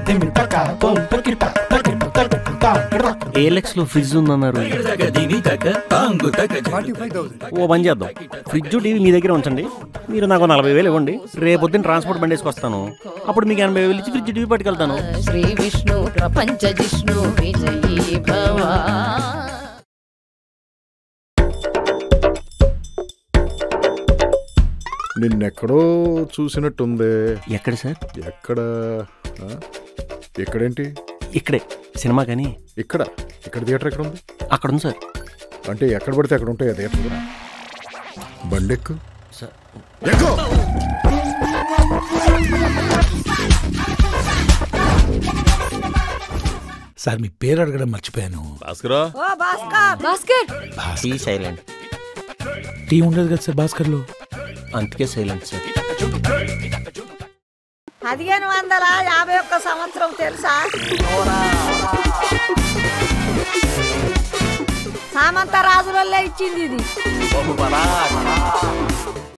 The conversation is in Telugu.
ఏలెక్స్ లో ఫ్రిడ్జ్ ఉందన్నారు ఓ పని చేద్దాం ఫ్రిడ్జ్ టీవీ మీ దగ్గర ఉంచండి మీరు నాకు నలభై వేలు ఇవ్వండి రేపు పొద్దున్న ట్రాన్స్పోర్ట్ బండి వేసుకొస్తాను అప్పుడు మీకు ఎనభై వేలు ఇచ్చి ఫ్రిడ్జ్ టీవీ పట్టుకెళ్తాను శ్రీ విష్ణు ప్రపంచ జిష్ణు విజయీ భవ నిన్నెక్కడో చూసినట్టుంది ఎక్కడ సార్ ఎక్కడ ఆ? ఎక్కడేంటి ఇక్కడే సినిమా కానీ ఇక్కడ ఇక్కడ థియేటర్ ఎక్కడ ఉంది అక్కడ ఉంది సార్ అంటే ఎక్కడ పడితే అక్కడ ఉంటాయి ఆ థియేటర్ బండెక్కు సార్ ఎక్కు సార్ మీ పేరు అడగడం మర్చిపోయాను భాస్కరా భాస్కర్ టీ సైలెంట్ టీ ఉండదు కదా సార్ భాస్కర్లో అందుకే సైలెంట్ సార్ పదిహేను వందల యాభై ఒక్క సంవత్సరం తెలుసా సామంత రాజులల్లే ఇచ్చింది ఇది